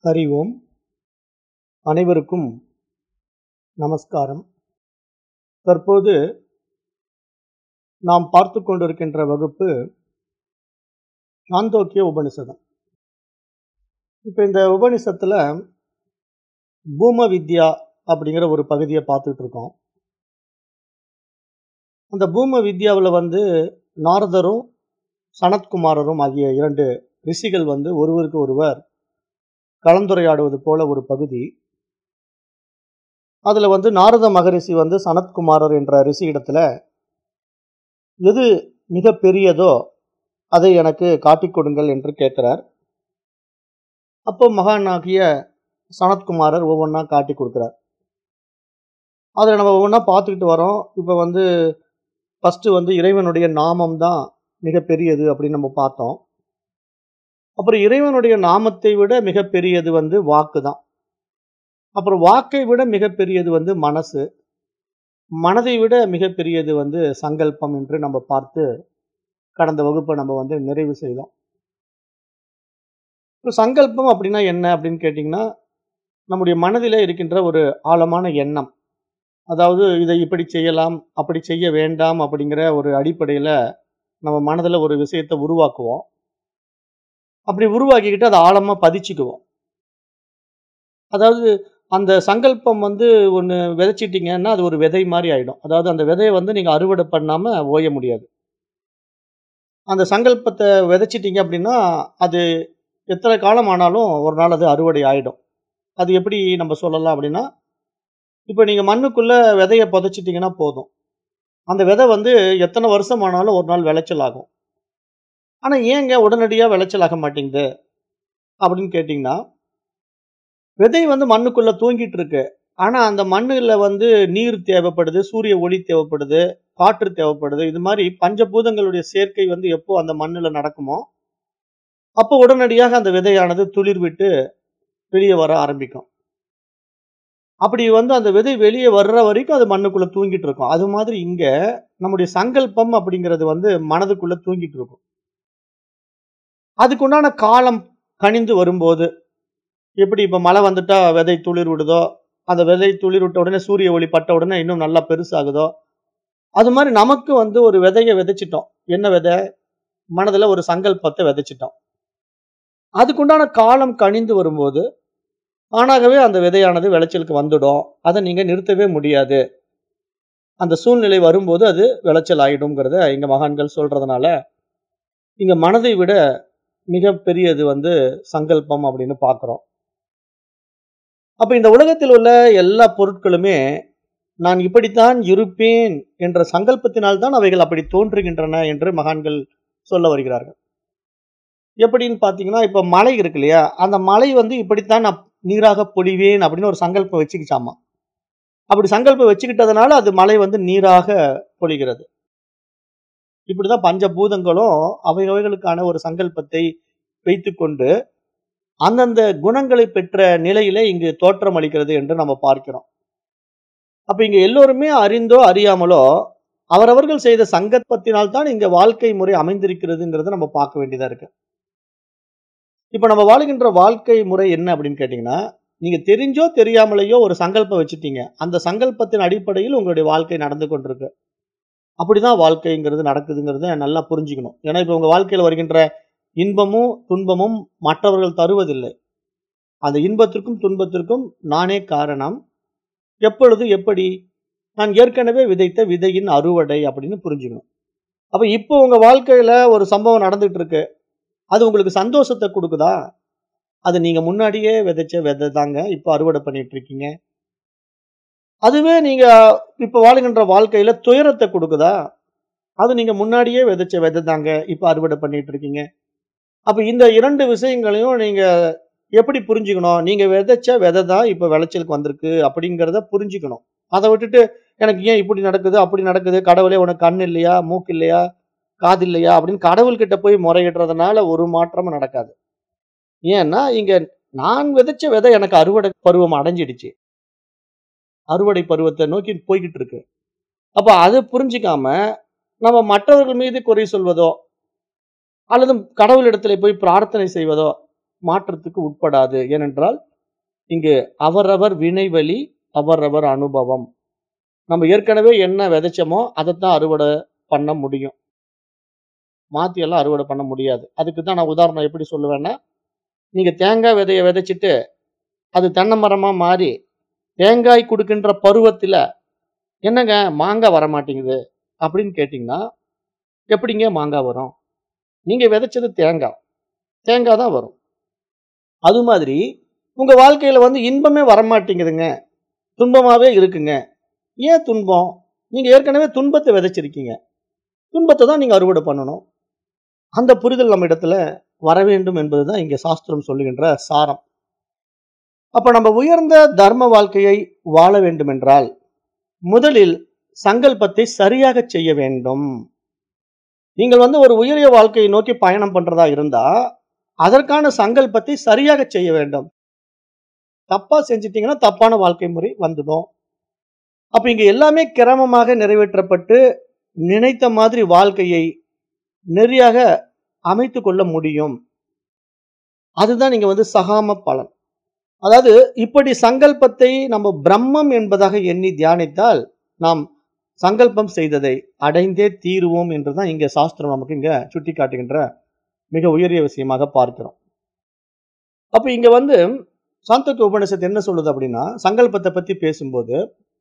ஹரி ஓம் அனைவருக்கும் நமஸ்காரம் தற்போது நாம் பார்த்து கொண்டிருக்கின்ற வகுப்பு சாந்தோக்கிய உபனிஷதம் இப்போ இந்த உபனிஷத்தில் பூம வித்யா அப்படிங்கிற ஒரு பகுதியை பார்த்துட்டு இருக்கோம் அந்த பூம வித்யாவில் வந்து நாரதரும் சனத்குமாரரும் ஆகிய இரண்டு ரிஷிகள் வந்து ஒருவருக்கு ஒருவர் கலந்துரையாடுவது போல ஒரு பகுதி அதுல வந்து நாரத மகரிஷி வந்து சனத்குமாரர் என்ற ரிஷி இடத்துல எது மிக பெரியதோ அதை எனக்கு காட்டிக் கொடுங்கள் என்று கேட்கிறார் அப்போ மகானாகிய சனத்குமாரர் ஒவ்வொன்றா காட்டி கொடுக்குறார் அதில் நம்ம ஒவ்வொன்றா பார்த்துக்கிட்டு வரோம் இப்போ வந்து ஃபஸ்ட்டு வந்து இறைவனுடைய நாமம் தான் மிகப்பெரியது அப்படின்னு நம்ம பார்த்தோம் அப்புறம் இறைவனுடைய நாமத்தை விட மிகப்பெரியது வந்து வாக்கு தான் அப்புறம் வாக்கை விட மிகப்பெரியது வந்து மனசு மனதை விட மிகப்பெரியது வந்து சங்கல்பம் என்று நம்ம பார்த்து கடந்த வகுப்பை நம்ம வந்து நிறைவு செய்தோம் இப்போ சங்கல்பம் அப்படின்னா என்ன அப்படின்னு கேட்டிங்கன்னா நம்முடைய மனதில் இருக்கின்ற ஒரு ஆழமான எண்ணம் அதாவது இதை இப்படி செய்யலாம் அப்படி செய்ய வேண்டாம் அப்படிங்கிற ஒரு அடிப்படையில் நம்ம மனதில் ஒரு விஷயத்தை உருவாக்குவோம் அப்படி உருவாக்கிக்கிட்டு அதை ஆழமாக பதிச்சுக்குவோம் அதாவது அந்த சங்கல்பம் வந்து ஒன்று விதைச்சிட்டிங்கன்னா அது ஒரு விதை மாதிரி ஆகிடும் அதாவது அந்த விதையை வந்து நீங்கள் அறுவடை பண்ணாமல் ஓய முடியாது அந்த சங்கல்பத்தை விதைச்சிட்டிங்க அப்படின்னா அது எத்தனை காலம் ஆனாலும் ஒரு நாள் அது அறுவடை ஆகிடும் அது எப்படி நம்ம சொல்லலாம் அப்படின்னா இப்போ நீங்கள் மண்ணுக்குள்ளே விதையை புதைச்சிட்டிங்கன்னா போதும் அந்த விதை வந்து எத்தனை வருஷம் ஆனாலும் ஒரு நாள் விளைச்சல் ஆகும் ஆனால் ஏங்க உடனடியாக விளைச்சல் ஆக மாட்டேங்குது அப்படின்னு கேட்டிங்கன்னா விதை வந்து மண்ணுக்குள்ள தூங்கிட்டு இருக்கு ஆனால் அந்த மண்ணில் வந்து நீர் தேவைப்படுது சூரிய ஒளி தேவைப்படுது காற்று தேவைப்படுது இது மாதிரி பஞ்சபூதங்களுடைய சேர்க்கை வந்து எப்போ அந்த மண்ணில் நடக்குமோ அப்போ உடனடியாக அந்த விதையானது துளிர் விட்டு வெளியே வர ஆரம்பிக்கும் அப்படி வந்து அந்த விதை வெளியே வர்ற வரைக்கும் அது மண்ணுக்குள்ள தூங்கிட்டு இருக்கும் அது மாதிரி இங்க நம்முடைய சங்கல்பம் அப்படிங்கிறது வந்து மனதுக்குள்ள தூங்கிட்டு இருக்கும் அதுக்குண்டான காலம் கனிந்து வரும்போது எப்படி இப்போ மழை வந்துட்டா விதை துளிர் விடுதோ அந்த விதை துளிர் விட்ட உடனே சூரிய ஒளி பட்ட உடனே இன்னும் நல்லா பெருசாகுதோ அது மாதிரி நமக்கு வந்து ஒரு விதையை விதைச்சிட்டோம் என்ன விதை மனதில் ஒரு சங்கல்பத்தை விதைச்சிட்டோம் அதுக்குண்டான காலம் கனிந்து வரும்போது ஆனாகவே அந்த விதையானது விளைச்சலுக்கு வந்துடும் அதை நீங்கள் நிறுத்தவே முடியாது அந்த சூழ்நிலை வரும்போது அது விளைச்சல் ஆகிடும்ங்கிறத இங்கே மகான்கள் சொல்றதுனால இங்கே மனதை விட மிக பெரியது வந்து சங்கல்பம் அப்படின்னு பார்க்குறோம் அப்போ இந்த உலகத்தில் உள்ள எல்லா பொருட்களுமே நான் இப்படித்தான் இருப்பேன் என்ற சங்கல்பத்தினால்தான் அவைகள் அப்படி தோன்றுகின்றன என்று மகான்கள் சொல்ல வருகிறார்கள் எப்படின்னு பார்த்தீங்கன்னா இப்போ மழை இருக்கு இல்லையா அந்த மழை வந்து இப்படித்தான் நான் நீராக பொழிவேன் அப்படின்னு ஒரு சங்கல்பம் வச்சுக்கிச்சாமா அப்படி சங்கல்பம் வச்சுக்கிட்டதுனால அது மழை வந்து நீராக பொழிகிறது இப்படிதான் பஞ்சபூதங்களும் அவை அவைகளுக்கான ஒரு சங்கல்பத்தை வைத்துக்கொண்டு அந்தந்த குணங்களை பெற்ற நிலையிலே இங்கு தோற்றம் அளிக்கிறது என்று நம்ம பார்க்கிறோம் அப்ப இங்க எல்லோருமே அறிந்தோ அறியாமலோ அவரவர்கள் செய்த சங்கல்பத்தினால் தான் இங்க வாழ்க்கை முறை அமைந்திருக்கிறதுங்கிறத நம்ம பார்க்க வேண்டியதா இருக்கு இப்ப நம்ம வாழ்கின்ற வாழ்க்கை முறை என்ன அப்படின்னு கேட்டீங்கன்னா நீங்க தெரிஞ்சோ தெரியாமலேயோ ஒரு சங்கல்பம் வச்சுட்டீங்க அந்த சங்கல்பத்தின் அடிப்படையில் உங்களுடைய வாழ்க்கை நடந்து கொண்டிருக்கு அப்படிதான் வாழ்க்கைங்கிறது நடக்குதுங்கிறத நல்லா புரிஞ்சுக்கணும் ஏன்னா இப்ப உங்க வாழ்க்கையில வருகின்ற இன்பமும் துன்பமும் மற்றவர்கள் தருவதில்லை அந்த இன்பத்திற்கும் துன்பத்திற்கும் நானே காரணம் எப்பொழுது எப்படி நான் ஏற்கனவே விதைத்த விதையின் அறுவடை அப்படின்னு புரிஞ்சுக்கணும் அப்ப இப்போ உங்க வாழ்க்கையில ஒரு சம்பவம் நடந்துட்டு இருக்கு அது உங்களுக்கு சந்தோஷத்தை கொடுக்குதா அது நீங்க முன்னாடியே விதைச்ச விதை தாங்க இப்போ அறுவடை பண்ணிட்டு இருக்கீங்க அதுவே நீங்க இப்ப வாழுகின்ற வாழ்க்கையில துயரத்தை கொடுக்குதா அது நீங்க முன்னாடியே விதைச்ச விதை தாங்க இப்போ அறுவடை பண்ணிட்டு இருக்கீங்க அப்ப இந்த இரண்டு விஷயங்களையும் நீங்க எப்படி புரிஞ்சுக்கணும் நீங்க விதைச்ச விதை தான் இப்ப விளைச்சலுக்கு வந்திருக்கு அப்படிங்கிறத புரிஞ்சுக்கணும் அதை விட்டுட்டு எனக்கு ஏன் இப்படி நடக்குது அப்படி நடக்குது கடவுளே உனக்கு கண் இல்லையா மூக்கு இல்லையா காது இல்லையா அப்படின்னு கடவுள்கிட்ட போய் முறையிடுறதுனால ஒரு மாற்றமும் நடக்காது ஏன்னா இங்க நான் விதைச்ச விதை எனக்கு அறுவடை பருவம் அடைஞ்சிடுச்சு அறுவடை பருவத்தை நோக்கி போய்கிட்டு இருக்கு அப்ப அதை புரிஞ்சுக்காம நம்ம மற்றவர்கள் மீது குறை சொல்வதோ அல்லது கடவுளிடத்தில் போய் பிரார்த்தனை செய்வதோ மாற்றத்துக்கு உட்படாது ஏனென்றால் இங்கு அவரவர் வினைவழி அவரவர் அனுபவம் நம்ம ஏற்கனவே என்ன விதைச்சோமோ அதைத்தான் அறுவடை பண்ண முடியும் மாத்தி எல்லாம் அறுவடை பண்ண முடியாது அதுக்கு தான் நான் உதாரணம் எப்படி சொல்லுவேன்னா நீங்க தேங்காய் விதைய விதைச்சிட்டு அது தென்னை மரமா மாறி தேங்காய் கொடுக்கின்ற பருவத்துல என்னங்க மாங்காய் வர மாட்டேங்குது அப்படின்னு கேட்டிங்கன்னா எப்படிங்க மாங்காய் வரும் நீங்க விதைச்சது தேங்காய் தேங்காய் தான் வரும் அது மாதிரி உங்க வாழ்க்கையில வந்து இன்பமே வரமாட்டேங்குதுங்க துன்பமாவே இருக்குங்க ஏன் துன்பம் நீங்க ஏற்கனவே துன்பத்தை விதைச்சிருக்கீங்க துன்பத்தை தான் நீங்க அறுவடை பண்ணணும் அந்த புரிதல் நம்ம இடத்துல வர வேண்டும் என்பதுதான் இங்க சாஸ்திரம் சொல்லுகின்ற சாரம் அப்ப நம்ம உயர்ந்த தர்ம வாழ்க்கையை வாழ வேண்டும் என்றால் முதலில் சங்கல்பத்தை சரியாக செய்ய வேண்டும் நீங்கள் வந்து ஒரு உயரிய வாழ்க்கையை நோக்கி பயணம் பண்றதா இருந்தா அதற்கான சங்கல்பத்தை சரியாக செய்ய வேண்டும் தப்பா செஞ்சிட்டீங்கன்னா தப்பான வாழ்க்கை முறை வந்துடும் அப்ப இங்க எல்லாமே கிரமமாக நிறைவேற்றப்பட்டு நினைத்த மாதிரி வாழ்க்கையை நெறியாக அமைத்து கொள்ள முடியும் அதுதான் நீங்க வந்து சகாம பலன் அதாவது இப்படி சங்கல்பத்தை நம்ம பிரம்மம் என்பதாக எண்ணி தியானித்தால் நாம் சங்கல்பம் செய்ததை அடைந்தே தீருவோம் என்றுதான் இங்க சாஸ்திரம் நமக்கு இங்க சுட்டி காட்டுகின்ற மிக உயரிய விஷயமாக பார்க்கிறோம் அப்ப இங்க வந்து சாந்தத்துவ உபநிஷத்து என்ன சொல்லுது அப்படின்னா சங்கல்பத்தை பத்தி பேசும்போது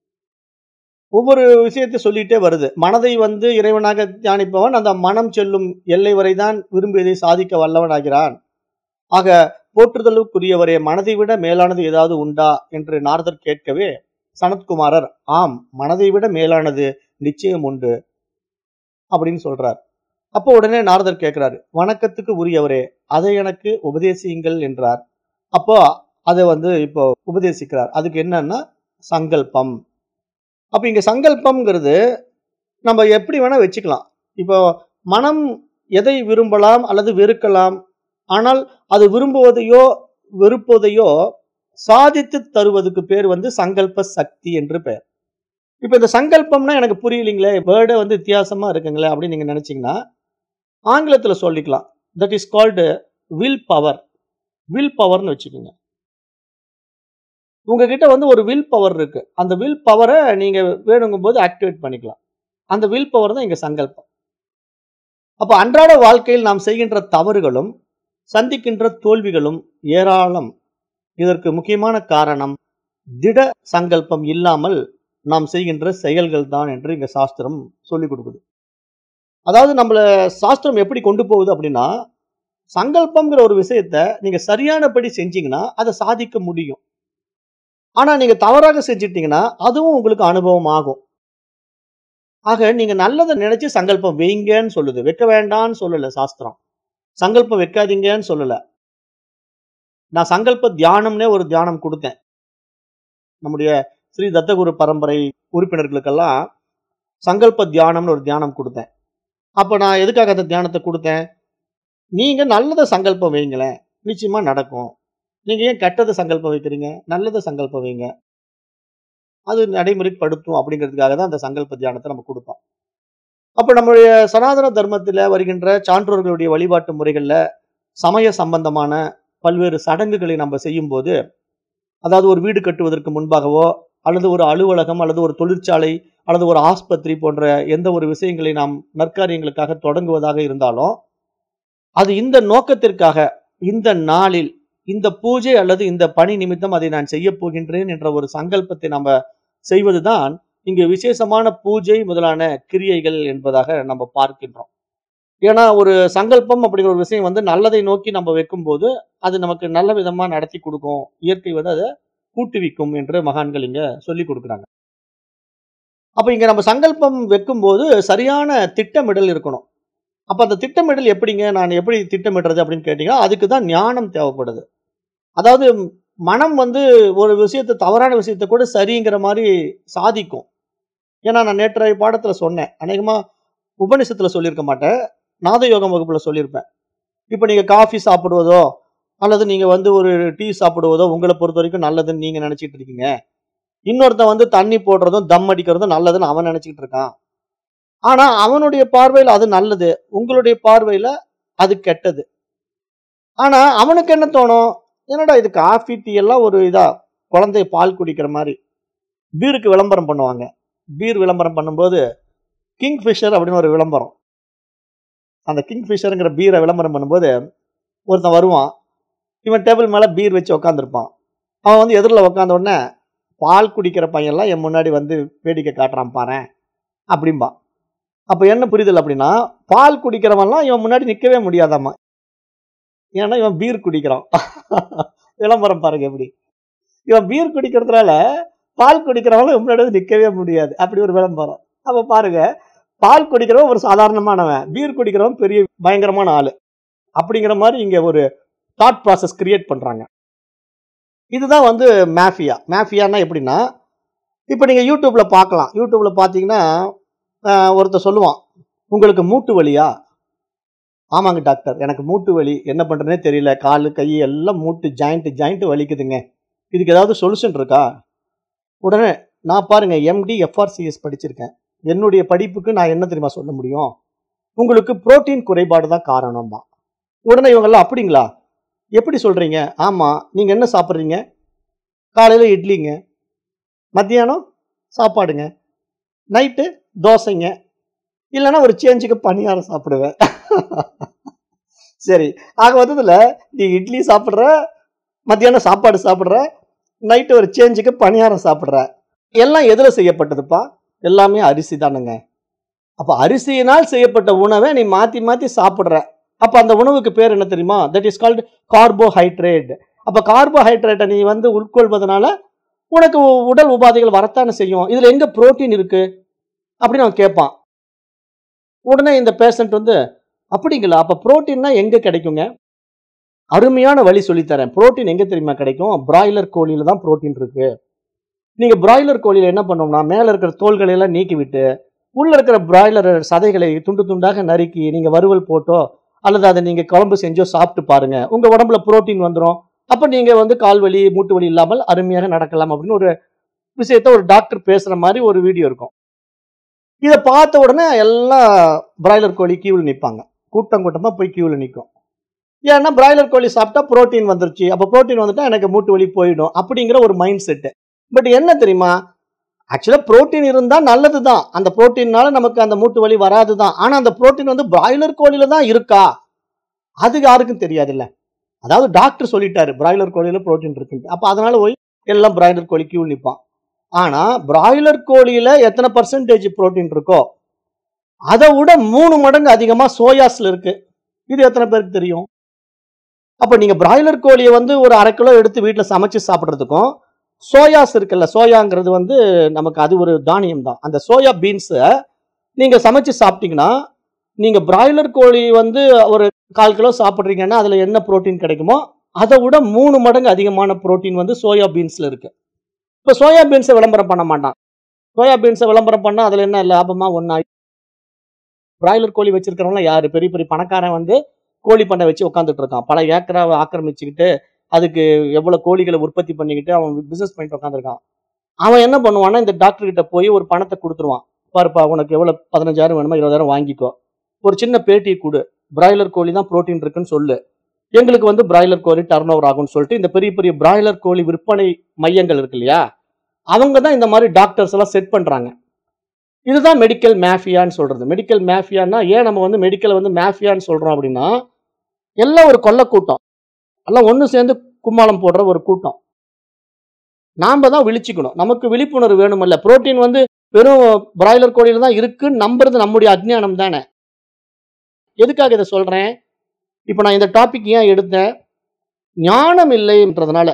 ஒவ்வொரு விஷயத்தை சொல்லிட்டே வருது மனதை வந்து இறைவனாக தியானிப்பவன் அந்த மனம் செல்லும் எல்லை வரைதான் விரும்பியதை சாதிக்க வல்லவனாகிறான் ஆக போற்றுதலுக்குரியவரே மனதை விட மேலானது ஏதாவது உண்டா என்று நாரதர் கேட்கவே சனத்குமாரர் ஆம் மனதை விட மேலானது நிச்சயம் உண்டு அப்படின்னு சொல்றார் அப்போ உடனே நாரதர் கேட்கிறாரு வணக்கத்துக்கு உரியவரே அதை எனக்கு உபதேசியுங்கள் என்றார் அப்போ அதை வந்து இப்போ உபதேசிக்கிறார் அதுக்கு என்னன்னா சங்கல்பம் அப்ப இங்க சங்கல்பம்ங்கிறது நம்ம எப்படி வேணா வச்சுக்கலாம் இப்போ மனம் எதை விரும்பலாம் அல்லது வெறுக்கலாம் ஆனால் அது விரும்புவதையோ வெறுப்பதையோ சாதித்து தருவதுக்கு பேர் வந்து சங்கல்ப சக்தி என்று பெயர் இப்ப இந்த சங்கல்பம்னா எனக்கு புரியலீங்களே வேர்டே வந்து வித்தியாசமா இருக்குங்களே அப்படின்னு நீங்க நினைச்சீங்கன்னா ஆங்கிலத்துல சொல்லிக்கலாம் that is called will power will பவர்னு வச்சுக்கோங்க உங்ககிட்ட வந்து ஒரு வில் பவர் இருக்கு அந்த வில் பவரை நீங்க வேணுங்கும் போது ஆக்டிவேட் பண்ணிக்கலாம் அந்த வில் பவர் தான் இங்க சங்கல்பம் அப்ப அன்றாட வாழ்க்கையில் நாம் செய்கின்ற தவறுகளும் சந்திக்கின்ற தோல்விகளும் ஏராளம் இதற்கு முக்கியமான காரணம் திட சங்கல்பம் இல்லாமல் நாம் செய்கின்ற செயல்கள் தான் என்று இங்க சாஸ்திரம் சொல்லிக் கொடுக்குது அதாவது நம்மள சாஸ்திரம் எப்படி கொண்டு போகுது அப்படின்னா சங்கல்பம்ங்கிற ஒரு விஷயத்த நீங்க சரியானபடி செஞ்சீங்கன்னா அதை சாதிக்க முடியும் ஆனா நீங்க தவறாக செஞ்சிட்டீங்கன்னா அதுவும் உங்களுக்கு அனுபவம் ஆகும் ஆக நீங்க நல்லதை நினைச்சு சங்கல்பம் வைங்கன்னு சொல்லுது வைக்க வேண்டாம்னு சொல்லல சாஸ்திரம் சங்கல்பம் வைக்காதீங்கன்னு சொல்லல நான் சங்கல்ப தியானம்னே ஒரு தியானம் கொடுத்தேன் நம்முடைய ஸ்ரீ தத்தகுரு பரம்பரை உறுப்பினர்களுக்கெல்லாம் சங்கல்ப தியானம்னு ஒரு தியானம் கொடுத்தேன் அப்ப நான் எதுக்காக அந்த தியானத்தை கொடுத்தேன் நீங்க நல்லதை சங்கல்பம் வைங்களேன் நிச்சயமா நடக்கும் நீங்க ஏன் கெட்டதை சங்கல்பம் வைக்கிறீங்க நல்லதை சங்கல்பம் வைங்க அது நடைமுறைப்படுத்தும் அப்படிங்கிறதுக்காக தான் அந்த சங்கல்ப தியானத்தை நம்ம கொடுத்தோம் அப்ப நம்மளுடைய சனாதன தர்மத்துல வருகின்ற சான்றோர்களுடைய வழிபாட்டு முறைகள்ல சமய சம்பந்தமான பல்வேறு சடங்குகளை நம்ம செய்யும் போது அதாவது ஒரு வீடு கட்டுவதற்கு முன்பாகவோ அல்லது ஒரு அலுவலகம் அல்லது ஒரு தொழிற்சாலை அல்லது ஒரு ஆஸ்பத்திரி போன்ற எந்த ஒரு விஷயங்களை நாம் நற்காரியங்களுக்காக தொடங்குவதாக இருந்தாலும் அது இந்த நோக்கத்திற்காக இந்த நாளில் இந்த பூஜை அல்லது இந்த பணி நிமித்தம் அதை நான் செய்ய போகின்றேன் என்ற ஒரு சங்கல்பத்தை நம்ம செய்வதுதான் இங்கு விசேஷமான பூஜை முதலான கிரியைகள் என்பதாக நம்ம பார்க்கின்றோம் ஏன்னா ஒரு சங்கல்பம் அப்படிங்கிற ஒரு விஷயம் வந்து நல்லதை நோக்கி நம்ம வைக்கும்போது அது நமக்கு நல்ல விதமா நடத்தி கொடுக்கும் இயற்கை வந்து அதை கூட்டுவிக்கும் என்று மகான்கள் இங்க சொல்லி கொடுக்குறாங்க அப்ப இங்க நம்ம சங்கல்பம் வைக்கும்போது சரியான திட்டமிடல் இருக்கணும் அப்ப அந்த திட்டமிடல் எப்படிங்க நான் எப்படி திட்டமிடுறது அப்படின்னு கேட்டீங்கன்னா அதுக்கு தான் ஞானம் தேவைப்படுது அதாவது மனம் வந்து ஒரு விஷயத்தை தவறான விஷயத்தை கூட சரிங்கிற மாதிரி சாதிக்கும் ஏன்னா நான் நேற்றைய பாடத்துல சொன்னேன் அநேகமா உபனிஷத்துல சொல்லியிருக்க மாட்டேன் நாத யோகம் வகுப்புல சொல்லியிருப்பேன் இப்போ நீங்க காஃபி சாப்பிடுவதோ அல்லது நீங்க வந்து ஒரு டீ சாப்பிடுவதோ உங்களை பொறுத்த வரைக்கும் நல்லதுன்னு நீங்க நினைச்சிட்டு இருக்கீங்க இன்னொருத்தன் வந்து தண்ணி போடுறதும் தம் அடிக்கிறதும் நல்லதுன்னு அவன் நினைச்சிட்டு இருக்கான் ஆனா அவனுடைய பார்வையில அது நல்லது உங்களுடைய பார்வையில அது கெட்டது ஆனா அவனுக்கு என்ன தோணும் என்னடா இது காஃபி டீ எல்லாம் ஒரு இதா குழந்தை பால் குடிக்கிற மாதிரி பீருக்கு விளம்பரம் பண்ணுவாங்க பீர் விளம்பரம் பண்ணும்போது கிங் ஃபிஷர் அப்படின்னு ஒரு விளம்பரம் அந்த கிங் ஃபிஷருங்கிற பீரை விளம்பரம் பண்ணும்போது ஒருத்தன் வருவான் இவன் டேபிள் மேலே பீர் வச்சு உட்காந்துருப்பான் அவன் வந்து எதிரில் உட்காந்த உடனே பால் குடிக்கிற பையன்லாம் என் முன்னாடி வந்து வேடிக்கை காட்டுறான் பாரேன் அப்படிம்பா அப்போ என்ன புரிதல் அப்படின்னா பால் குடிக்கிறவன்லாம் இவன் முன்னாடி நிற்கவே முடியாதாம்மா ஏன்னா இவன் பீர் குடிக்கிறான் விளம்பரம் பாருங்க எப்படி இவன் பீர் குடிக்கிறதுனால பால் குடிக்கிறவங்க முன்னாடி வந்து நிற்கவே முடியாது அப்படி ஒரு விளம்பரம் அப்போ பாருங்க பால் குடிக்கிறவன் ஒரு சாதாரணமானவன் பீர் குடிக்கிறவன் பெரிய பயங்கரமான ஆளு அப்படிங்கிற மாதிரி இங்க ஒரு தாட் ப்ராசஸ் கிரியேட் பண்றாங்க இதுதான் வந்து மேஃபியா மேஃபியானா எப்படின்னா இப்போ நீங்கள் யூடியூப்பில் பார்க்கலாம் யூடியூப்பில் பார்த்தீங்கன்னா ஆஹ், ஒருத்தர் சொல்லுவான் உங்களுக்கு மூட்டு வலியா ஆமாங்க டாக்டர் எனக்கு மூட்டு வலி என்ன பண்ணுறதுனே தெரியல காலு கை எல்லாம் மூட்டு ஜாயிண்ட் ஜாயிண்ட் வலிக்குதுங்க இதுக்கு ஏதாவது சொல்யூஷன் இருக்கா உடனே நான் பாருங்க எம்டி எஃப்ஆர்சிஎஸ் படிச்சிருக்கேன் என்னுடைய படிப்புக்கு நான் என்ன தெரியுமா சொல்ல முடியும் உங்களுக்கு புரோட்டீன் குறைபாடு தான் காரணமா உடனே இவங்கெல்லாம் அப்படிங்களா எப்படி சொல்றீங்க ஆமா நீங்க என்ன சாப்பிட்றீங்க காலையில இட்லிங்க மத்தியானம் சாப்பாடுங்க நைட்டு தோசைங்க இல்லைன்னா ஒரு சேஞ்சுக்கு பணியாரம் சாப்பிடுவேன் சரி ஆக மொத்தத்தில் நீ இட்லி சாப்பிட்ற மத்தியானம் சாப்பாடு சாப்பிட்ற நைட்டு ஒரு சேஞ்சுக்கு பணியாரம் சாப்பிட்ற எல்லாம் எதில் செய்யப்பட்டதுப்பா எல்லாமே அரிசி தானுங்க அப்போ அரிசியினால் செய்யப்பட்ட உணவை நீ மாற்றி மாற்றி சாப்பிட்ற அப்போ அந்த உணவுக்கு பேர் என்ன தெரியுமா தட் இஸ் கால்டு கார்போஹைட்ரேட் அப்போ கார்போஹைட்ரேட்டை நீ வந்து உட்கொள்வதனால உனக்கு உ- உடல் உபாதைகள் வரத்தானே செய்யும் இதில் எங்கே புரோட்டீன் இருக்கு அப்படின்னு அவன் கேட்பான் உடனே இந்த பேஷண்ட் வந்து அப்படிங்களா அப்போ புரோட்டீன்னா எங்கே கிடைக்குங்க அருமையான வழி சொல்லித்தரேன் புரோட்டீன் எங்கே தெரியுமா கிடைக்கும் பிராய்லர் கோழியில தான் புரோட்டீன் இருக்கு நீங்கள் பிராய்லர் கோழியில் என்ன பண்ணோம்னா மேலே இருக்கிற தோல்களை எல்லாம் நீக்கி விட்டு உள்ள இருக்கிற பிராய்லர் சதைகளை துண்டு துண்டாக நறுக்கி நீங்க வறுவல் போட்டோ அல்லது அதை நீங்க குழம்பு செஞ்சோ சாப்பிட்டு பாருங்க உங்க உடம்புல புரோட்டீன் வந்துடும் அப்ப நீங்க வந்து கால் வலி மூட்டு வலி இல்லாமல் அருமையாக நடக்கலாம் அப்படின்னு ஒரு விஷயத்த ஒரு டாக்டர் பேசுற மாதிரி ஒரு வீடியோ இருக்கும் இதை பார்த்த உடனே எல்லாம் பிராய்லர் கோழி கியூவில் நிற்பாங்க கூட்டம் கூட்டமா போய் கியூவில் நிற்கும் ஏன்னா பிராய்லர் கோழி சாப்பிட்டா புரோட்டீன் வந்துருச்சு அப்போ புரோட்டீன் வந்துட்டா எனக்கு மூட்டு வலி போயிடும் அப்படிங்கிற ஒரு மைண்ட் செட்டு பட் என்ன தெரியுமா ஆக்சுவலாக புரோட்டீன் இருந்தால் நல்லது தான் அந்த புரோட்டீன்னால நமக்கு அந்த மூட்டு வலி வராது தான் ஆனால் அந்த புரோட்டீன் வந்து பிராய்லர் கோழியில தான் இருக்கா அது யாருக்கும் தெரியாதுல்ல அதாவது டாக்டர் சொல்லிட்டாரு பிராய்லர் கோழியில புரோட்டீன் இருக்குன்னு அப்போ அதனால போய் எல்லாம் பிராய்லர் கோழி கியூ நிற்பான் ஆனால் பிராய்லர் கோழியில எத்தனை பர்சன்டேஜ் புரோட்டீன் இருக்கோ அதை விட மூணு மடங்கு அதிகமாக சோயாஸ்ல இருக்கு இது எத்தனை பேருக்கு தெரியும் அப்போ நீங்கள் பிராய்லர் கோழியை வந்து ஒரு அரை கிலோ எடுத்து வீட்டில் சமைச்சு சாப்பிட்றதுக்கும் சோயாஸ் இருக்குல்ல சோயாங்கிறது வந்து நமக்கு அது ஒரு தானியம் தான் அந்த சோயா பீன்ஸை நீங்க சமைச்சு சாப்பிட்டீங்கன்னா நீங்க பிராய்லர் கோழி வந்து ஒரு கால் கிலோ சாப்பிட்றீங்கன்னா அதுல என்ன புரோட்டீன் கிடைக்குமோ அதை விட மூணு மடங்கு அதிகமான புரோட்டீன் வந்து சோயா பீன்ஸ்ல இருக்கு இப்போ சோயா பீன்ஸை விளம்பரம் பண்ண மாட்டான் சோயா பீன்ஸை விளம்பரம் பண்ணா அதுல என்ன லாபமா ஒன்னா பிராய்லர் கோழி வச்சிருக்கிறவங்க யாரு பெரிய பெரிய பணக்காரன் வந்து கோழி பண்ணை வச்சு உட்காந்துட்டு இருக்கான் பல ஏக்கராவை ஆக்கிரமிச்சுக்கிட்டு அதுக்கு எவ்வளவு கோழிகளை உற்பத்தி பண்ணிக்கிட்டு அவன் பிசினஸ் பண்ணிட்டு உட்காந்துருக்கான் அவன் என்ன பண்ணுவான்னா இந்த டாக்டர் கிட்ட போய் ஒரு பணத்தை கொடுத்துருவான் பாருப்பா உனக்கு எவ்வளவு பதினஞ்சாயிரம் வேணுமா இருபதாயிரம் வாங்கிக்கோ ஒரு சின்ன பேட்டியை கொடு பிராய்லர் கோழி தான் புரோட்டீன் இருக்குன்னு சொல்லு எங்களுக்கு வந்து பிராய்லர் கோழி டர்ன் ஓவர் ஆகும்னு சொல்லிட்டு இந்த பெரிய பெரிய பிராய்லர் கோழி விற்பனை மையங்கள் இருக்கு இல்லையா அவங்க தான் இந்த மாதிரி டாக்டர்ஸ் எல்லாம் செட் பண்றாங்க இதுதான் மெடிக்கல் மேஃபியான்னு சொல்றது மெடிக்கல் மேஃபியான்னா ஏன் நம்ம வந்து மெடிக்கல் வந்து மேஃபியான்னு சொல்றோம் அப்படின்னா எல்லாம் ஒரு கொள்ள கூட்டம் எல்லாம் ஒன்று சேர்ந்து கும்மாளம் போடுற ஒரு கூட்டம் நாம தான் விழிச்சுக்கணும் நமக்கு விழிப்புணர்வு வேணுமல்ல புரோட்டீன் வந்து வெறும் பிராய்லர் கோழியில தான் இருக்குன்னு நம்புறது நம்முடைய அஜ்ஞானம் தானே எதுக்காக இதை சொல்றேன் இப்போ நான் இந்த டாபிக் ஏன் எடுத்தேன் ஞானம் இல்லைன்றதுனால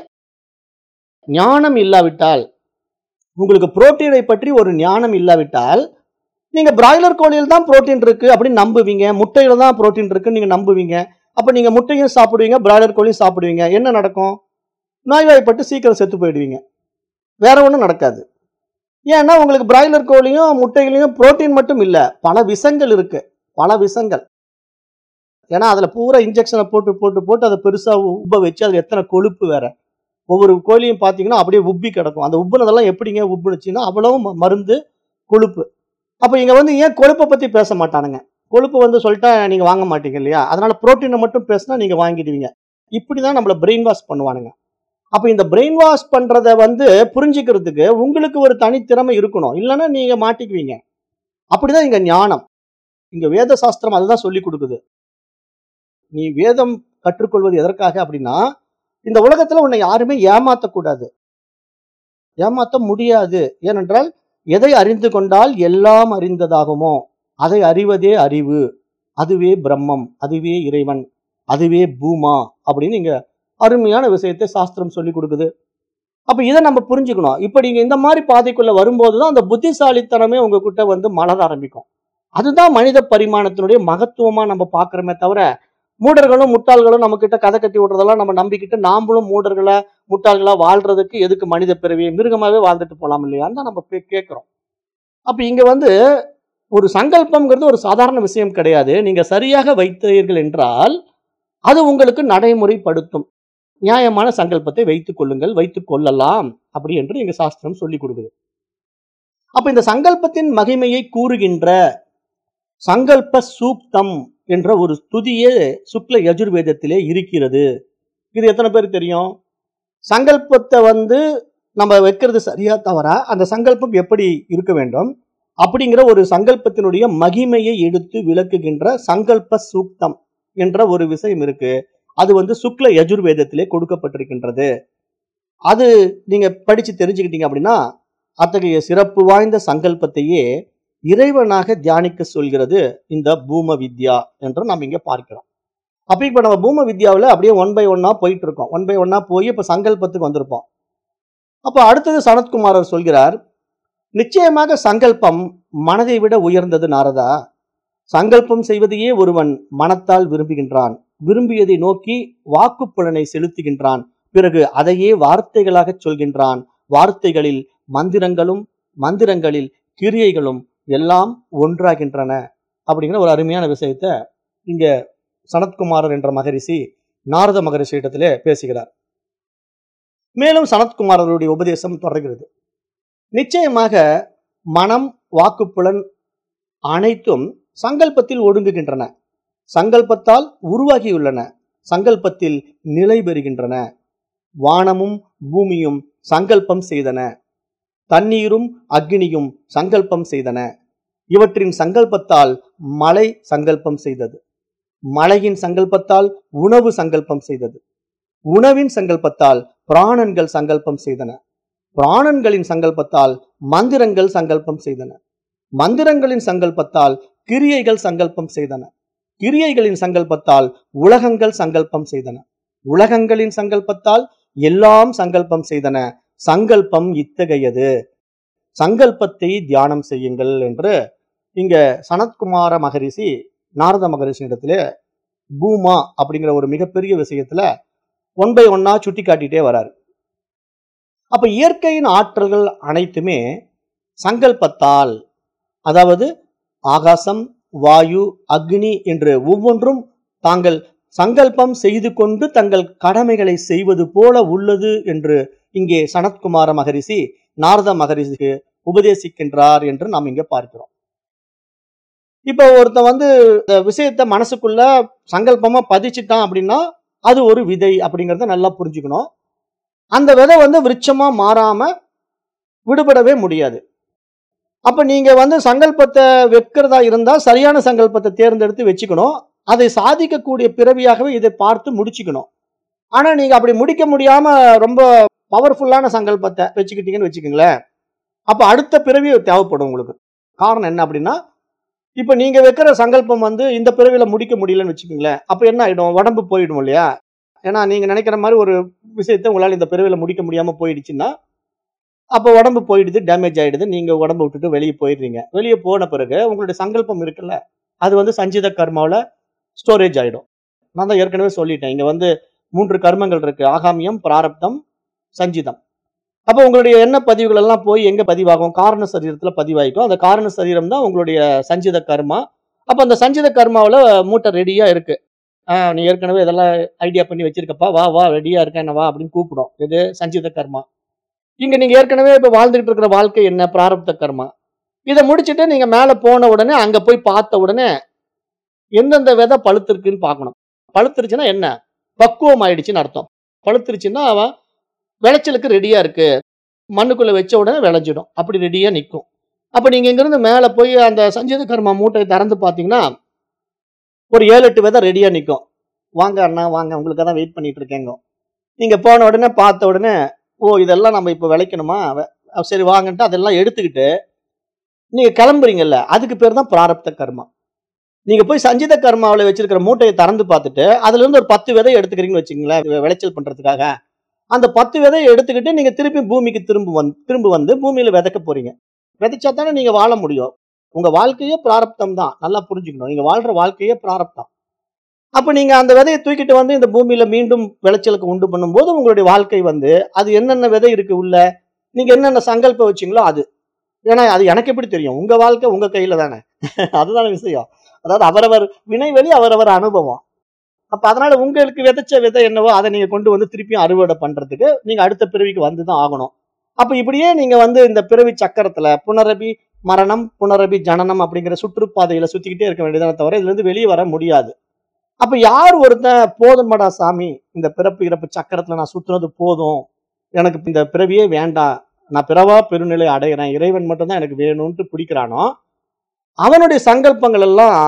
ஞானம் இல்லாவிட்டால் உங்களுக்கு புரோட்டீனை பற்றி ஒரு ஞானம் இல்லாவிட்டால் நீங்க பிராய்லர் கோழியில் தான் புரோட்டீன் இருக்கு அப்படின்னு நம்புவீங்க முட்டையில தான் புரோட்டீன் இருக்குன்னு நீங்க நம்புவீங்க அப்ப நீங்க முட்டையும் சாப்பிடுவீங்க பிராய்லர் கோழியும் சாப்பிடுவீங்க என்ன நடக்கும் நோய்வாய்ப்பட்டு சீக்கிரம் செத்து போயிடுவீங்க வேற ஒன்றும் நடக்காது ஏன்னா உங்களுக்கு பிராய்லர் கோழியும் முட்டைகளையும் புரோட்டீன் மட்டும் இல்லை பல விஷங்கள் இருக்கு பல விஷங்கள் ஏன்னா அதுல பூரா இன்ஜெக்ஷனை போட்டு போட்டு போட்டு அதை பெருசா உப்ப வச்சு அதுல எத்தனை கொழுப்பு வேற ஒவ்வொரு கோழியும் பார்த்தீங்கன்னா அப்படியே உப்பி கிடக்கும் அந்த உப்புனதெல்லாம் எப்படிங்க உப்புனுச்சுன்னா அவ்வளவும் ம- மருந்து கொழுப்பு அப்போ இங்க வந்து ஏன் கொழுப்பை பத்தி பேச மாட்டானுங்க கொழுப்பு வந்து சொல்லிட்டா நீங்க வாங்க மாட்டீங்க இல்லையா அதனால புரோட்டீனை மட்டும் பேசினா நீங்க வாங்கிடுவீங்க இப்படிதான் நம்மள பிரெயின் வாஷ் பண்ணுவானுங்க அப்ப இந்த பிரெயின் வாஷ் பண்றத வந்து புரிஞ்சுக்கிறதுக்கு உங்களுக்கு ஒரு தனித்திறமை இருக்கணும் இல்லைன்னா நீங்க மாட்டிக்குவீங்க அப்படிதான் இங்க ஞானம் இங்க வேத சாஸ்திரம் அதுதான் சொல்லி கொடுக்குது நீ வேதம் கற்றுக்கொள்வது எதற்காக அப்படின்னா இந்த உலகத்துல உன்னை யாருமே ஏமாத்தக்கூடாது ஏமாத்த முடியாது ஏனென்றால் எதை அறிந்து கொண்டால் எல்லாம் அறிந்ததாகுமோ அதை அறிவதே அறிவு அதுவே பிரம்மம் அதுவே இறைவன் அதுவே பூமா அப்படின்னு இங்க அருமையான விஷயத்தை சாஸ்திரம் சொல்லி கொடுக்குது அப்ப இதை நம்ம புரிஞ்சுக்கணும் இப்ப நீங்க இந்த மாதிரி பாதைக்குள்ள வரும்போதுதான் அந்த புத்திசாலித்தனமே உங்ககிட்ட வந்து மலர ஆரம்பிக்கும் அதுதான் மனித பரிமாணத்தினுடைய மகத்துவமா நம்ம பாக்குறோமே தவிர மூடர்களும் முட்டாள்களும் நம்ம கிட்ட கதை கட்டி விடுறதெல்லாம் நம்ம நம்பிக்கிட்டு நாமளும் மூடர்களா முட்டாள்களா வாழ்றதுக்கு எதுக்கு மனித பிறவி மிருகமாவே வாழ்ந்துட்டு போலாம் இல்லையான்னு தான் நம்ம பே- கேட்கிறோம் அப்ப இங்க வந்து ஒரு சங்கல்பம்ங்கிறது ஒரு சாதாரண விஷயம் கிடையாது நீங்க சரியாக வைத்தீர்கள் என்றால் அது உங்களுக்கு நடைமுறைப்படுத்தும் நியாயமான சங்கல்பத்தை வைத்துக் கொள்ளுங்கள் வைத்துக் கொள்ளலாம் அப்படி என்று எங்க சாஸ்திரம் சொல்லி கொடுக்குது அப்ப இந்த சங்கல்பத்தின் மகிமையை கூறுகின்ற சங்கல்ப சூக்தம் என்ற ஒரு துதியே சுக்ல யஜுர்வேதத்திலே இருக்கிறது இது எத்தனை பேருக்கு தெரியும் சங்கல்பத்தை வந்து நம்ம வைக்கிறது சரியா தவறா அந்த சங்கல்பம் எப்படி இருக்க வேண்டும் அப்படிங்கிற ஒரு சங்கல்பத்தினுடைய மகிமையை எடுத்து விளக்குகின்ற சங்கல்ப சூக்தம் என்ற ஒரு விஷயம் இருக்கு அது வந்து சுக்ல யஜுர்வேதத்திலே கொடுக்கப்பட்டிருக்கின்றது அது நீங்க படிச்சு தெரிஞ்சுக்கிட்டீங்க அப்படின்னா அத்தகைய சிறப்பு வாய்ந்த சங்கல்பத்தையே இறைவனாக தியானிக்க சொல்கிறது இந்த பூம வித்யா என்று நாம் இங்க பார்க்கிறோம் அப்ப இப்ப நம்ம பூம வித்யாவில் அப்படியே ஒன் பை ஒன்னா போயிட்டு இருக்கோம் ஒன் பை ஒன்னா போய் இப்ப சங்கல்பத்துக்கு வந்திருப்போம் அப்ப அடுத்தது சனத்குமாரர் சொல்கிறார் நிச்சயமாக சங்கல்பம் மனதை விட உயர்ந்தது நாரதா சங்கல்பம் செய்வதையே ஒருவன் மனத்தால் விரும்புகின்றான் விரும்பியதை நோக்கி வாக்குப்புலனை செலுத்துகின்றான் பிறகு அதையே வார்த்தைகளாக சொல்கின்றான் வார்த்தைகளில் மந்திரங்களும் மந்திரங்களில் கிரியைகளும் எல்லாம் ஒன்றாகின்றன அப்படிங்கிற ஒரு அருமையான விஷயத்த இங்க சனத்குமாரர் என்ற மகரிஷி நாரத மகரிஷியிடத்திலே பேசுகிறார் மேலும் சனத்குமாரருடைய உபதேசம் தொடர்கிறது நிச்சயமாக மனம் வாக்குப்புலன் அனைத்தும் சங்கல்பத்தில் ஒடுங்குகின்றன சங்கல்பத்தால் உருவாகியுள்ளன சங்கல்பத்தில் நிலை பெறுகின்றன வானமும் பூமியும் சங்கல்பம் செய்தன தண்ணீரும் அக்னியும் சங்கல்பம் செய்தன இவற்றின் சங்கல்பத்தால் மழை சங்கல்பம் செய்தது மழையின் சங்கல்பத்தால் உணவு சங்கல்பம் செய்தது உணவின் சங்கல்பத்தால் பிராணன்கள் சங்கல்பம் செய்தன பிராணன்களின் சங்கல்பத்தால் மந்திரங்கள் சங்கல்பம் செய்தன மந்திரங்களின் சங்கல்பத்தால் கிரியைகள் சங்கல்பம் செய்தன கிரியைகளின் சங்கல்பத்தால் உலகங்கள் சங்கல்பம் செய்தன உலகங்களின் சங்கல்பத்தால் எல்லாம் சங்கல்பம் செய்தன சங்கல்பம் இத்தகையது சங்கல்பத்தை தியானம் செய்யுங்கள் என்று இங்க சனத்குமார மகரிஷி நாரத மகரிஷி இடத்துல பூமா அப்படிங்கிற ஒரு மிகப்பெரிய விஷயத்துல ஒன் பை ஒன்னா சுட்டி காட்டிட்டே வராரு அப்ப இயற்கையின் ஆற்றல்கள் அனைத்துமே சங்கல்பத்தால் அதாவது ஆகாசம் வாயு அக்னி என்று ஒவ்வொன்றும் தாங்கள் சங்கல்பம் செய்து கொண்டு தங்கள் கடமைகளை செய்வது போல உள்ளது என்று இங்கே சனத்குமார மகரிஷி நாரத மகரிஷிக்கு உபதேசிக்கின்றார் என்று நாம் இங்க பார்க்கிறோம் இப்ப ஒருத்தன் வந்து இந்த விஷயத்த மனசுக்குள்ள சங்கல்பமா பதிச்சிட்டான் அப்படின்னா அது ஒரு விதை அப்படிங்கறத நல்லா புரிஞ்சுக்கணும் அந்த விதை வந்து விருட்சமா மாறாம விடுபடவே முடியாது அப்ப நீங்க வந்து சங்கல்பத்தை வைக்கிறதா இருந்தா சரியான சங்கல்பத்தை தேர்ந்தெடுத்து வச்சுக்கணும் அதை சாதிக்கக்கூடிய பிறவியாகவே இதை பார்த்து முடிச்சுக்கணும் ஆனா நீங்க அப்படி முடிக்க முடியாம ரொம்ப பவர்ஃபுல்லான சங்கல்பத்தை வச்சுக்கிட்டீங்கன்னு வச்சுக்கோங்களேன் அப்ப அடுத்த பிறவி தேவைப்படும் உங்களுக்கு காரணம் என்ன அப்படின்னா இப்ப நீங்க வைக்கிற சங்கல்பம் வந்து இந்த பிறவியில முடிக்க முடியலன்னு வச்சுக்கோங்களேன் அப்ப என்ன ஆயிடும் உடம்பு போயிடும் இல்லையா ஏன்னா நீங்க நினைக்கிற மாதிரி ஒரு விஷயத்தை உங்களால இந்த பிறவியில முடிக்க முடியாம போயிடுச்சுன்னா அப்போ உடம்பு போயிடுது டேமேஜ் ஆயிடுது நீங்க உடம்பு விட்டுட்டு வெளியே போயிடுறீங்க வெளியே போன பிறகு உங்களுடைய சங்கல்பம் இருக்குல்ல அது வந்து சஞ்சித கர்மாவில் ஸ்டோரேஜ் ஆயிடும் நான் தான் ஏற்கனவே சொல்லிட்டேன் இங்க வந்து மூன்று கர்மங்கள் இருக்கு ஆகாமியம் பிராரப்தம் சஞ்சிதம் அப்போ உங்களுடைய எண்ண பதிவுகள் எல்லாம் போய் எங்க பதிவாகும் காரண சரீரத்துல பதிவாயிக்கும் அந்த காரண சரீரம் தான் உங்களுடைய சஞ்சித கர்மா அப்போ அந்த சஞ்சித கர்மாவில் மூட்டை ரெடியா இருக்கு ஆஹ் நீ ஏற்கனவே இதெல்லாம் ஐடியா பண்ணி வச்சிருக்கப்பா வா வா ரெடியா இருக்கேன் என்ன வா அப்படின்னு கூப்பிடும் இது சஞ்சித கர்மா இங்க நீங்க ஏற்கனவே இப்ப வாழ்ந்துகிட்டு இருக்கிற வாழ்க்கை என்ன பிராரப்த கர்மா இதை முடிச்சுட்டு நீங்க மேல போன உடனே அங்க போய் பார்த்த உடனே எந்தெந்த விதை பழுத்திருக்குன்னு பார்க்கணும் பழுத்துருச்சுன்னா என்ன பக்குவம் ஆயிடுச்சுன்னு அர்த்தம் பழுத்துருச்சுன்னா அவன் விளைச்சலுக்கு ரெடியா இருக்கு மண்ணுக்குள்ள வச்ச உடனே விளைஞ்சிடும் அப்படி ரெடியா நிற்கும் அப்ப நீங்க இங்கிருந்து மேல போய் அந்த சஞ்சீத கர்மா மூட்டையை திறந்து பாத்தீங்கன்னா ஒரு ஏழு எட்டு விதை ரெடியா நிற்கும் வாங்க அண்ணா வாங்க உங்களுக்கு தான் வெயிட் பண்ணிட்டு இருக்கேங்க நீங்க போன உடனே பார்த்த உடனே ஓ இதெல்லாம் நம்ம இப்ப விளைக்கணுமா வெ- சரி வாங்கன்ட்டு அதெல்லாம் எடுத்துக்கிட்டு நீங்க கிளம்புறீங்கல்ல அதுக்கு பேர் தான் பிராரப்த கர்மா நீங்க போய் சஞ்சித கர்மாவில் வச்சிருக்கிற மூட்டையை திறந்து பார்த்துட்டு அதுல இருந்து ஒரு பத்து விதை எடுத்துக்கிறீங்கன்னு வச்சுங்களேன் வி- விளைச்சல் பண்றதுக்காக அந்த பத்து விதையை எடுத்துக்கிட்டு நீங்க திருப்பி பூமிக்கு திரும்ப வந்து திரும்ப வந்து பூமியில விதைக்க போறீங்க விதைச்சா தானே நீங்க வாழ முடியும் உங்க வாழ்க்கையே பிராரப்தம் தான் நல்லா புரிஞ்சுக்கணும் நீங்க வாழ்ற வாழ்க்கையே பிராரப்தம் அப்ப நீங்க அந்த விதையை தூக்கிட்டு வந்து இந்த பூமியில மீண்டும் விளைச்சலுக்கு உண்டு பண்ணும்போது உங்களுடைய வாழ்க்கை வந்து அது என்னென்ன விதை இருக்கு உள்ள நீங்க என்னென்ன சங்கல்பம் வச்சீங்களோ அது ஏன்னா அது எனக்கு எப்படி தெரியும் உங்க வாழ்க்கை உங்க கையில தானே அதுதானே விஷயம் அதாவது அவரவர் வினைவெளி அவரவர் அனுபவம் அப்ப அதனால உங்களுக்கு விதைச்ச விதை என்னவோ அதை நீங்க கொண்டு வந்து திருப்பியும் அறுவடை பண்றதுக்கு நீங்க அடுத்த பிறவிக்கு வந்துதான் ஆகணும் அப்ப இப்படியே நீங்க வந்து இந்த பிறவி சக்கரத்துல புனரபி மரணம் புனரபி ஜனனம் அப்படிங்கிற சுற்றுப்பாதையில சுத்திக்கிட்டே இருக்க வேண்டியதானே தவிர இதுல இருந்து வெளியே வர முடியாது அப்ப யார் ஒருத்தன் போதுமடா சாமி இந்த பிறப்பு இறப்பு சக்கரத்துல நான் சுத்துனது போதும் எனக்கு இந்த பிறவியே வேண்டாம் நான் பிறவா பெருநிலை அடைகிறேன் இறைவன் மட்டும்தான் எனக்கு வேணும்னு பிடிக்கிறானோ அவனுடைய சங்கல்பங்கள் எல்லாம்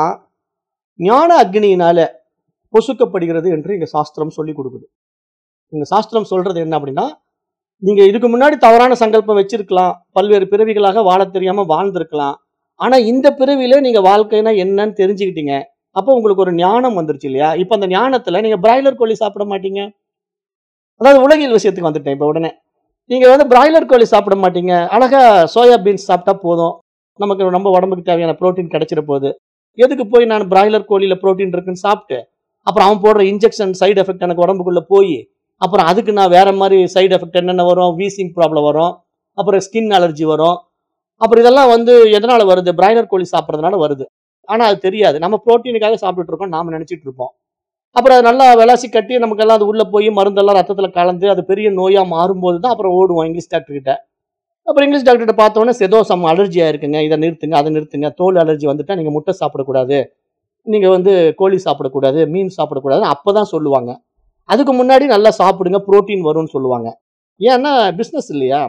ஞான அக்னியினால பொசுக்கப்படுகிறது என்று இங்க சாஸ்திரம் சொல்லி கொடுக்குது இங்க சாஸ்திரம் சொல்றது என்ன அப்படின்னா நீங்க இதுக்கு முன்னாடி தவறான சங்கல்பம் வச்சிருக்கலாம் பல்வேறு பிறவிகளாக வாழத் தெரியாம வாழ்ந்திருக்கலாம் ஆனா இந்த பிறவியில நீங்க வாழ்க்கைனா என்னன்னு தெரிஞ்சுக்கிட்டீங்க அப்போ உங்களுக்கு ஒரு ஞானம் வந்துருச்சு இல்லையா இப்ப அந்த ஞானத்துல நீங்க பிராய்லர் கோழி சாப்பிட மாட்டீங்க அதாவது உலகியல் விஷயத்துக்கு வந்துட்டேன் இப்ப உடனே நீங்க வந்து பிராய்லர் கோழி சாப்பிட மாட்டீங்க அழகா சோயா பீன்ஸ் சாப்பிட்டா போதும் நமக்கு நம்ம உடம்புக்கு தேவையான புரோட்டீன் கிடைச்சிட போகுது எதுக்கு போய் நான் பிராய்லர் கோழியில புரோட்டீன் இருக்குன்னு சாப்பிட்டு அப்புறம் அவன் போடுற இன்ஜெக்ஷன் சைடு எஃபெக்ட் எனக்கு உடம்புக்குள்ள போய் அப்புறம் அதுக்கு நான் வேற மாதிரி சைடு எஃபெக்ட் என்னென்ன வரும் வீசிங் ப்ராப்ளம் வரும் அப்புறம் ஸ்கின் அலர்ஜி வரும் அப்புறம் இதெல்லாம் வந்து எதனால வருது பிராய்லர் கோழி சாப்பிட்றதுனால வருது ஆனா அது தெரியாது நம்ம புரோட்டீனுக்காக சாப்பிட்டுட்டு இருக்கோம் நாம நினைச்சிட்டு இருப்போம் அப்புறம் அது நல்லா விளாசி கட்டி நமக்கெல்லாம் அது உள்ள போய் மருந்தெல்லாம் ரத்தத்துல கலந்து அது பெரிய நோயா மாறும்போது தான் அப்புறம் ஓடுவோம் இங்கிலீஷ் டாக்டர் கிட்ட அப்புறம் இங்கிலீஷ் டாக்டர்கிட்ட பார்த்தோன்னே செதோ சம் அலர்ஜியா இருக்குங்க இதை நிறுத்துங்க அதை நிறுத்துங்க தோல் அலர்ஜி வந்துட்டா நீங்க முட்டை சாப்பிடக்கூடாது நீங்க வந்து கோழி சாப்பிடக்கூடாது மீன் சாப்பிடக்கூடாதுன்னு அப்பதான் சொல்லுவாங்க அதுக்கு முன்னாடி நல்லா சாப்பிடுங்க புரோட்டீன் வரும்னு சொல்லுவாங்க ஏன்னா பிசினஸ் இல்லையா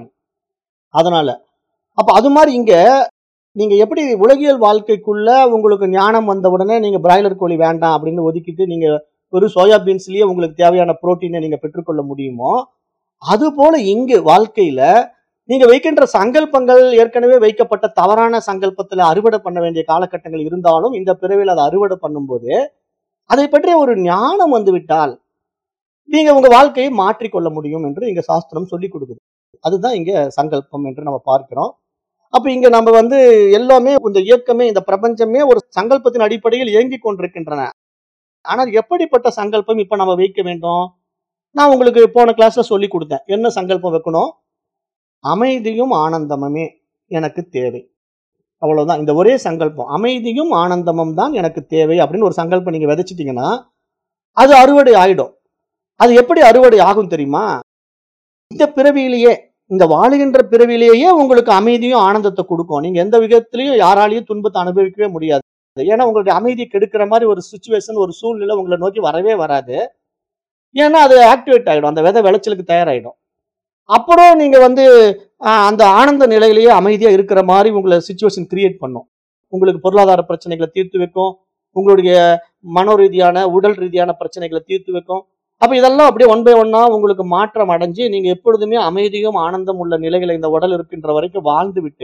அதனால அப்ப அது மாதிரி இங்க நீங்க எப்படி உலகியல் வாழ்க்கைக்குள்ள உங்களுக்கு ஞானம் வந்த உடனே நீங்க பிராய்லர் கோழி வேண்டாம் அப்படின்னு ஒதுக்கிட்டு நீங்க ஒரு சோயா பீன்ஸ்லயே உங்களுக்கு தேவையான புரோட்டீனை நீங்க பெற்றுக்கொள்ள முடியுமோ அது போல இங்கு வாழ்க்கையில நீங்க வைக்கின்ற சங்கல்பங்கள் ஏற்கனவே வைக்கப்பட்ட தவறான சங்கல்பத்துல அறுவடை பண்ண வேண்டிய காலகட்டங்கள் இருந்தாலும் இந்த பிறவியில் அதை அறுவடை பண்ணும்போது அதை பற்றிய ஒரு ஞானம் வந்து விட்டால் நீங்க உங்க வாழ்க்கையை மாற்றிக்கொள்ள முடியும் என்று இங்க சாஸ்திரம் சொல்லி கொடுக்குது அதுதான் இங்க சங்கல்பம் என்று நம்ம பார்க்கிறோம் அப்ப இங்க நம்ம வந்து எல்லாமே இந்த இயக்கமே இந்த பிரபஞ்சமே ஒரு சங்கல்பத்தின் அடிப்படையில் இயங்கிக் கொண்டிருக்கின்றன ஆனால் எப்படிப்பட்ட சங்கல்பம் இப்ப நம்ம வைக்க வேண்டும் நான் உங்களுக்கு போன கிளாஸ்ல சொல்லி கொடுத்தேன் என்ன சங்கல்பம் வைக்கணும் அமைதியும் ஆனந்தமுமே எனக்கு தேவை அவ்வளவுதான் இந்த ஒரே சங்கல்பம் அமைதியும் ஆனந்தமும் தான் எனக்கு தேவை அப்படின்னு ஒரு சங்கல்பம் நீங்க விதைச்சிட்டீங்கன்னா அது அறுவடை ஆயிடும் அது எப்படி அறுவடை ஆகும் தெரியுமா இந்த பிறவியிலேயே இந்த வாழுகின்ற பிறவிலேயே உங்களுக்கு அமைதியும் ஆனந்தத்தை கொடுக்கும் நீங்க எந்த விதத்திலையும் யாராலையும் துன்பத்தை அனுபவிக்கவே முடியாது ஏன்னா உங்களுக்கு அமைதியை கெடுக்கிற மாதிரி ஒரு சுச்சுவேஷன் ஒரு சூழ்நிலை உங்களை நோக்கி வரவே வராது ஏன்னா அது ஆக்டிவேட் ஆயிடும் அந்த விதை விளைச்சலுக்கு தயாராயிடும் அப்புறம் நீங்க வந்து ஆஹ், அந்த ஆனந்த நிலையிலேயே அமைதியா இருக்கிற மாதிரி உங்களை சுச்சுவேஷன் கிரியேட் பண்ணும் உங்களுக்கு பொருளாதார பிரச்சனைகளை தீர்த்து வைக்கும் உங்களுடைய மனோ ரீதியான உடல் ரீதியான பிரச்சனைகளை தீர்த்து வைக்கும் அப்ப இதெல்லாம் அப்படியே ஒன் பை ஒன்னா உங்களுக்கு மாற்றம் அடைஞ்சு நீங்க எப்பொழுதுமே அமைதியும் ஆனந்தம் உள்ள நிலைகளை இந்த உடல் இருக்கின்ற வரைக்கும் வாழ்ந்து விட்டு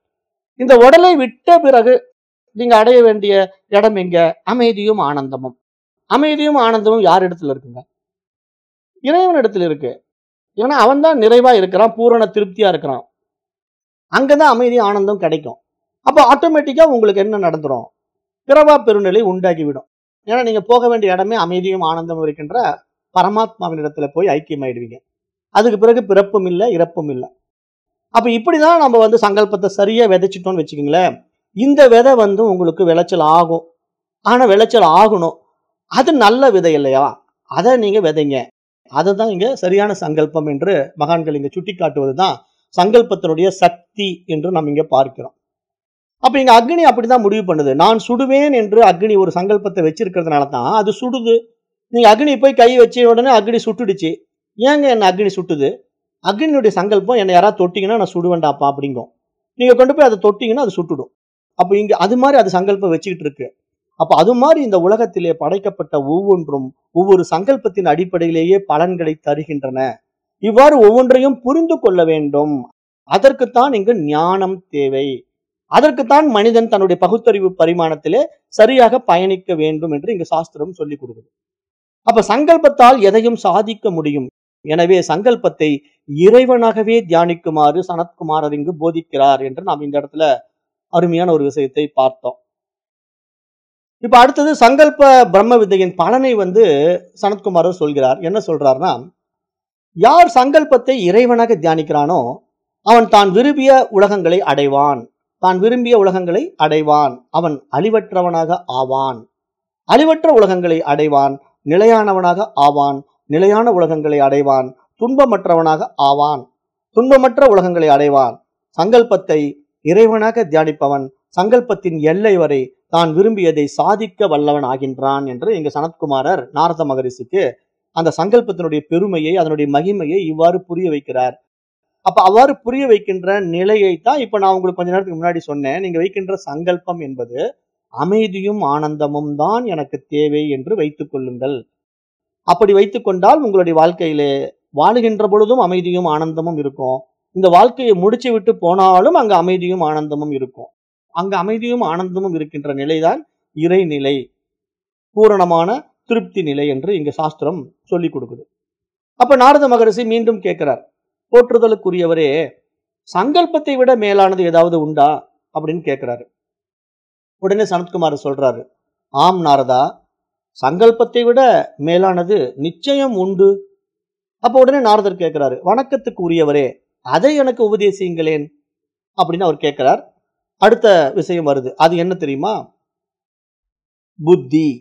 இந்த உடலை விட்ட பிறகு நீங்க அடைய வேண்டிய இடம் எங்க அமைதியும் ஆனந்தமும் அமைதியும் ஆனந்தமும் யார் இடத்துல இருக்குங்க இறைவன் இடத்துல இருக்கு ஏன்னா அவன் தான் நிறைவா இருக்கிறான் பூரண திருப்தியா இருக்கிறான் அங்கதான் அமைதி ஆனந்தம் கிடைக்கும் அப்போ ஆட்டோமேட்டிக்கா உங்களுக்கு என்ன நடந்துரும் பிறவா பெருநிலை உண்டாகிவிடும் ஏன்னா நீங்க போக வேண்டிய இடமே அமைதியும் ஆனந்தமும் இருக்கின்ற பரமாத்மாவின் இடத்துல போய் ஐக்கியமாயிடுவீங்க அதுக்கு பிறகு பிறப்பும் இல்லை இறப்பும் இல்லை அப்ப இப்படிதான் நம்ம வந்து சங்கல்பத்தை சரியா விதைச்சிட்டோம்னு வச்சுக்கோங்களேன் இந்த விதை வந்து உங்களுக்கு விளைச்சல் ஆகும் ஆனா விளைச்சல் ஆகணும் அது நல்ல விதை இல்லையா அதை நீங்க விதைங்க அதுதான் இங்க சரியான சங்கல்பம் என்று மகான்கள் இங்க சுட்டி காட்டுவதுதான் சங்கல்பத்தினுடைய சக்தி என்று நாம் இங்க பார்க்கிறோம் அப்ப இங்க அக்னி அப்படிதான் முடிவு பண்ணுது நான் சுடுவேன் என்று அக்னி ஒரு சங்கல்பத்தை வச்சிருக்கிறதுனால தான் அது சுடுது நீங்க அக்னி போய் கை வச்ச உடனே அக்னி சுட்டுடுச்சு ஏங்க என்ன அக்னி சுட்டுது அக்னியுடைய சங்கல்பம் என்னை யாராவது தொட்டிங்கன்னா நான் சுடுவேண்டாப்பா அப்படிங்கும் நீங்க கொண்டு போய் அதை தொட்டிங்கன்னா அது சுட்டுடும் அப்போ இங்க அது மாதிரி அது சங்கல்பம் வச்சுக்கிட்டு இருக்கு அப்ப அது மாதிரி இந்த உலகத்திலே படைக்கப்பட்ட ஒவ்வொன்றும் ஒவ்வொரு சங்கல்பத்தின் அடிப்படையிலேயே பலன்களை தருகின்றன இவ்வாறு ஒவ்வொன்றையும் புரிந்து கொள்ள வேண்டும் அதற்குத்தான் இங்கு ஞானம் தேவை அதற்குத்தான் மனிதன் தன்னுடைய பகுத்தறிவு பரிமாணத்திலே சரியாக பயணிக்க வேண்டும் என்று இங்கு சாஸ்திரம் சொல்லிக் கொடுக்குது அப்ப சங்கல்பத்தால் எதையும் சாதிக்க முடியும் எனவே சங்கல்பத்தை இறைவனாகவே தியானிக்குமாறு சனத்குமாரர் இங்கு போதிக்கிறார் என்று நாம் இந்த இடத்துல அருமையான ஒரு விஷயத்தை பார்த்தோம் இப்ப அடுத்தது சங்கல்ப பிரம்ம வித்தையின் பலனை வந்து சனத்குமாரர் சொல்கிறார் என்ன சொல்றார்னா யார் சங்கல்பத்தை இறைவனாக தியானிக்கிறானோ அவன் தான் விரும்பிய உலகங்களை அடைவான் தான் விரும்பிய உலகங்களை அடைவான் அவன் அழிவற்றவனாக ஆவான் அழிவற்ற உலகங்களை அடைவான் நிலையானவனாக ஆவான் நிலையான உலகங்களை அடைவான் துன்பமற்றவனாக ஆவான் துன்பமற்ற உலகங்களை அடைவான் சங்கல்பத்தை இறைவனாக தியானிப்பவன் சங்கல்பத்தின் எல்லை வரை தான் விரும்பியதை சாதிக்க வல்லவன் ஆகின்றான் என்று இங்கு சனத்குமாரர் நாரத மகரிஷிக்கு அந்த சங்கல்பத்தினுடைய பெருமையை அதனுடைய மகிமையை இவ்வாறு புரிய வைக்கிறார் அப்ப அவ்வாறு புரிய வைக்கின்ற நிலையை தான் இப்ப நான் உங்களுக்கு கொஞ்ச நேரத்துக்கு முன்னாடி சொன்னேன் நீங்க வைக்கின்ற சங்கல்பம் என்பது அமைதியும் ஆனந்தமும் தான் எனக்கு தேவை என்று வைத்துக் கொள்ளுங்கள் அப்படி வைத்துக் கொண்டால் உங்களுடைய வாழ்க்கையிலே வாழுகின்ற பொழுதும் அமைதியும் ஆனந்தமும் இருக்கும் இந்த வாழ்க்கையை முடிச்சு விட்டு போனாலும் அங்க அமைதியும் ஆனந்தமும் இருக்கும் அங்க அமைதியும் ஆனந்தமும் இருக்கின்ற நிலைதான் இறைநிலை பூரணமான திருப்தி நிலை என்று இங்க சாஸ்திரம் சொல்லிக் கொடுக்குது அப்ப நாரத மகரிஷி மீண்டும் கேட்கிறார் போற்றுதலுக்குரியவரே சங்கல்பத்தை விட மேலானது ஏதாவது உண்டா அப்படின்னு கேட்கிறாரு உடனே சனத்குமார் சொல்றாரு ஆம் நாரதா சங்கல்பத்தை விட மேலானது நிச்சயம் உண்டு அப்ப உடனே நாரதர் கேட்கிறாரு வணக்கத்துக்கு உரியவரே அதை எனக்கு உபதேசியுங்களேன் அப்படின்னு அவர் கேட்கிறார் அடுத்த விஷயம் வருது அது என்ன தெரியுமா புத்தி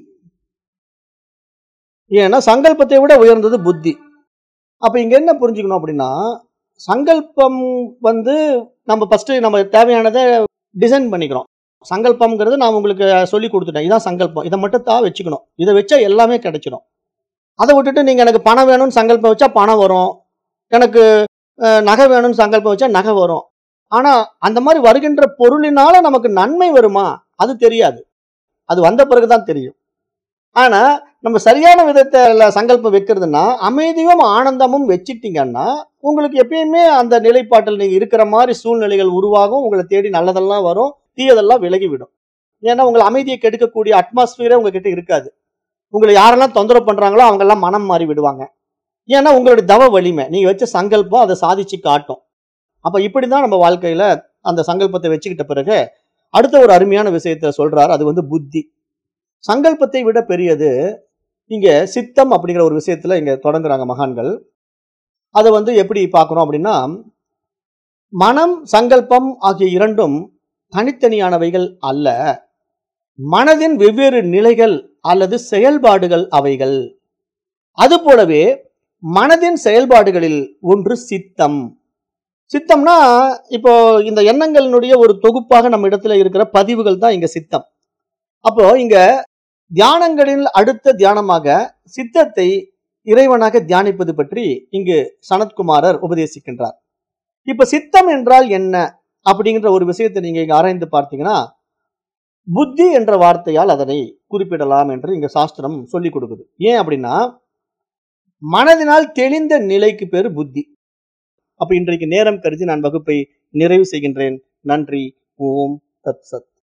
ஏன்னா சங்கல்பத்தை விட உயர்ந்தது புத்தி அப்ப இங்க என்ன புரிஞ்சுக்கணும் அப்படின்னா சங்கல்பம் வந்து நம்ம ஃபர்ஸ்ட் நம்ம தேவையானதை டிசைன் பண்ணிக்கிறோம் சங்கல்பம்ங்கிறது நான் உங்களுக்கு சொல்லி கொடுத்துட்டேன் இதான் சங்கல்பம் இதை மட்டும் தான் வச்சுக்கணும் இதை வச்சா எல்லாமே கிடைச்சிடும் அதை விட்டுட்டு நீங்க எனக்கு பணம் வேணும்னு சங்கல்பம் வச்சா பணம் வரும் எனக்கு அஹ், நகை வேணும்னு சங்கல்பம் வச்சா நகை வரும் ஆனா அந்த மாதிரி வருகின்ற பொருளினால நமக்கு நன்மை வருமா அது தெரியாது அது வந்த பிறகுதான் தெரியும் ஆனா நம்ம சரியான விதத்துல சங்கல்பம் வைக்கிறதுனா அமைதியும் ஆனந்தமும் வச்சிட்டீங்கன்னா உங்களுக்கு எப்பயுமே அந்த நிலைப்பாட்டில் நீங்க இருக்கிற மாதிரி சூழ்நிலைகள் உருவாகும் உங்களை தேடி நல்லதெல்லாம் வரும் தீயதெல்லாம் விலகிவிடும் ஏன்னா உங்களை அமைதியை கெடுக்கக்கூடிய அட்மாஸ்பியரே உங்ககிட்ட இருக்காது உங்களை யாரெல்லாம் தொந்தரவு பண்றாங்களோ அவங்க எல்லாம் மனம் மாறி விடுவாங்க ஏன்னா உங்களுடைய தவ வலிமை நீங்க வச்ச சங்கல்பம் அதை சாதிச்சு காட்டும் அப்ப இப்படிதான் நம்ம வாழ்க்கையில அந்த சங்கல்பத்தை வச்சுக்கிட்ட பிறகு அடுத்த ஒரு அருமையான விஷயத்த சொல்றாரு அது வந்து புத்தி சங்கல்பத்தை விட பெரியது இங்க சித்தம் அப்படிங்கிற ஒரு விஷயத்துல இங்க தொடங்குறாங்க மகான்கள் அதை வந்து எப்படி பார்க்கிறோம் அப்படின்னா மனம் சங்கல்பம் ஆகிய இரண்டும் தனித்தனியானவைகள் அல்ல மனதின் வெவ்வேறு நிலைகள் அல்லது செயல்பாடுகள் அவைகள் அதுபோலவே மனதின் செயல்பாடுகளில் ஒன்று சித்தம் சித்தம்னா இப்போ இந்த எண்ணங்களினுடைய ஒரு தொகுப்பாக நம்ம இடத்துல இருக்கிற பதிவுகள் தான் இங்க சித்தம் அப்போ இங்க தியானங்களில் அடுத்த தியானமாக சித்தத்தை இறைவனாக தியானிப்பது பற்றி இங்கு சனத்குமாரர் உபதேசிக்கின்றார் இப்ப சித்தம் என்றால் என்ன அப்படிங்கிற ஒரு விஷயத்தை நீங்க இங்க ஆராய்ந்து பார்த்தீங்கன்னா புத்தி என்ற வார்த்தையால் அதனை குறிப்பிடலாம் என்று இங்க சாஸ்திரம் சொல்லி கொடுக்குது ஏன் அப்படின்னா மனதினால் தெளிந்த நிலைக்கு பேரு புத்தி அப்ப இன்றைக்கு நேரம் கருதி நான் வகுப்பை நிறைவு செய்கின்றேன் நன்றி ஓம் தத் சத்